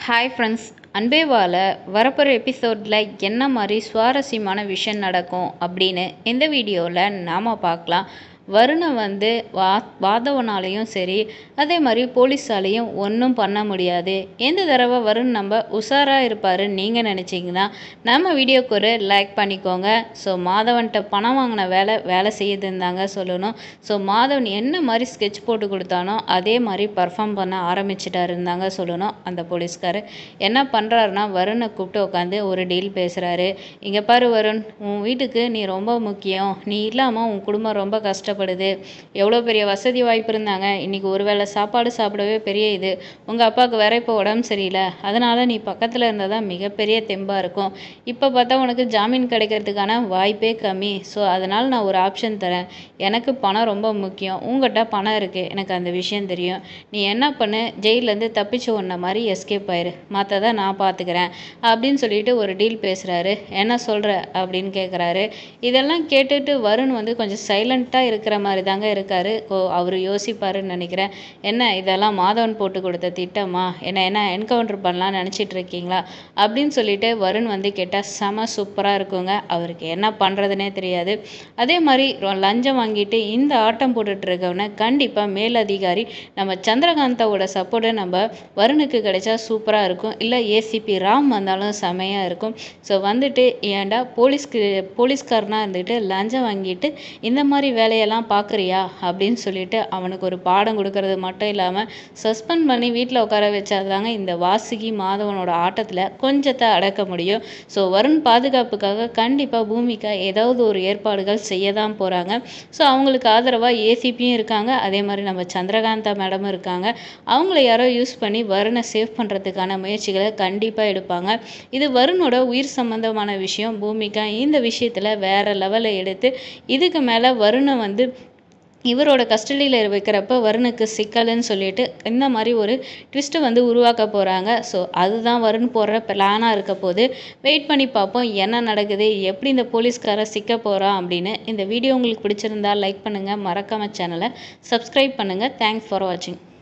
hi friends அன்பேவால வரப்போகிற எபிசோடில் என்ன மாதிரி சுவாரஸ்யமான விஷயம் நடக்கும் அப்படின்னு இந்த வீடியோவில் நாம் பார்க்கலாம் வருணை வந்து வா வாதவனாலையும் சரி அதே மாதிரி போலீஸாலையும் ஒன்றும் பண்ண முடியாது எந்த தடவை வருண் நம்ம உஷாராக இருப்பார் நீங்கள் நினச்சிங்கன்னா நம்ம வீடியோக்கு ஒரு லைக் பண்ணிக்கோங்க ஸோ மாதவன்கிட்ட பணம் வாங்கின வேலை வேலை செய்யுதுன்னு தாங்க சொல்லணும் ஸோ மாதவன் என்ன மாதிரி ஸ்கெட்ச் போட்டு கொடுத்தானோ அதே மாதிரி பர்ஃபார்ம் பண்ண ஆரம்பிச்சிட்டாருன்னு தாங்க சொல்லணும் அந்த போலீஸ்காரர் என்ன பண்ணுறாருனா வருணை கூப்பிட்டு உட்காந்து ஒரு டீல் பேசுகிறாரு இங்கே பாரு வருண் உன் வீட்டுக்கு நீ ரொம்ப முக்கியம் நீ இல்லாமல் உன் குடும்பம் ரொம்ப கஷ்டப்படுது எவ்வளோ பெரிய வசதி வாய்ப்பு இருந்தாங்க இன்றைக்கி ஒரு வேளை சாப்பாடு சாப்பிடவே பெரிய இது உங்கள் அப்பாவுக்கு வேற இப்போ உடம்பு சரியில்லை அதனால் நீ பக்கத்தில் இருந்தால் தான் மிகப்பெரிய தெம்பாக இருக்கும் இப்போ பார்த்தா உனக்கு ஜாமீன் கிடைக்கிறதுக்கான வாய்ப்பே கம்மி ஸோ அதனால் நான் ஒரு ஆப்ஷன் தரேன் எனக்கு பணம் ரொம்ப முக்கியம் உங்கள்கிட்ட பணம் இருக்குது எனக்கு அந்த விஷயம் தெரியும் நீ என்ன பண்ணு ஜெயிலேருந்து தப்பிச்சு ஒன்ன மாதிரி எஸ்கேப் ஆயிரு மற்றதை நான் பார்த்துக்கிறேன் அப்படின்னு சொல்லிட்டு ஒரு டீல் பேசுகிறாரு என்ன சொல்கிற அப்படின்னு கேட்குறாரு இதெல்லாம் கேட்டுட்டு வருண் வந்து கொஞ்சம் சைலண்ட்டாக இருக்கிற மாதிரி தாங்க இருக்காரு ஓ அவர் யோசிப்பாருன்னு நினைக்கிறேன் என்ன இதெல்லாம் மாதவன் போட்டு கொடுத்த திட்டமா என்ன என்ன என்கவுண்டர் பண்ணலாம்னு நினச்சிட்டு இருக்கீங்களா அப்படின்னு சொல்லிட்டு வருண் வந்து கேட்டால் செம சூப்பராக இருக்குங்க அவருக்கு என்ன பண்ணுறதுனே தெரியாது அதே மாதிரி ரொ- லஞ்சம் வாங்கிட்டு இந்த ஆட்டம் போட்டுட்டு இருக்கவனை கண்டிப்பாக மேலதிகாரி நம்ம சந்திரகாந்தாவோட சப்போர்ட்டை நம்ம வருணுக்கு கிடைச்சா சூப்பராக இருக்கும் இல்லை ஏசிபி ராம் வந்தாலும் செமையாக இருக்கும் ஸோ வந்துட்டு ஏன்டா போலீஸ்க்கு போலீஸ்காரனாக இருந்துட்டு லஞ்சம் வாங்கிட்டு இந்த மாதிரி வேலையெல்லாம் பார்க்குறியா அப்படின்னு சொல்லிட்டு அவனுக்கு ஒரு பாடம் கொடுக்கறது மட்டும் இல்லாமல் சஸ்பெண்ட் பண்ணி வீட்டில் உட்கார வச்சாதாங்க இந்த வாசுகி மாதவனோட ஆட்டத்தில் கொஞ்சத்தை அடக்க முடியும் ஸோ வருண் பாதுகாப்புக்காக கண்டிப்பாக பூமிக்கா ஏதாவது ஒரு ஏற்பாடுகள் செய்ய தான் போகிறாங்க ஸோ அவங்களுக்கு ஆதரவாக ஏசிபியும் இருக்காங்க அதே மாதிரி நம்ம சந்திரகாந்தா மேடமும் இருக்காங்க அவங்கள யாரோ யூஸ் பண்ணி வருணை சேவ் பண்ணுறதுக்கான முயற்சிகளை கண்டிப்பாக எடுப்பாங்க இது வருணோட உயிர் சம்பந்தமான விஷயம் பூமிகா இந்த விஷயத்தில் வேற லெவலில் எடுத்து இதுக்கு மேலே வருணை வந்து இவரோட கஸ்டடியில் வைக்கிறப்ப வருணுக்கு சிக்கல்னு சொல்லிட்டு இந்த மாதிரி ஒரு ட்விஸ்ட்டை வந்து உருவாக்க போகிறாங்க ஸோ அதுதான் வருண் போடுற பிளானாக இருக்க போது வெயிட் பண்ணி பார்ப்போம் என்ன நடக்குது எப்படி இந்த போலீஸ்காரர் சிக்க போகிறான் அப்படின்னு இந்த வீடியோ உங்களுக்கு பிடிச்சிருந்தா லைக் பண்ணுங்கள் மறக்காம சேனலை சப்ஸ்கிரைப் பண்ணுங்கள் தேங்க்ஸ் ஃபார் வாட்சிங்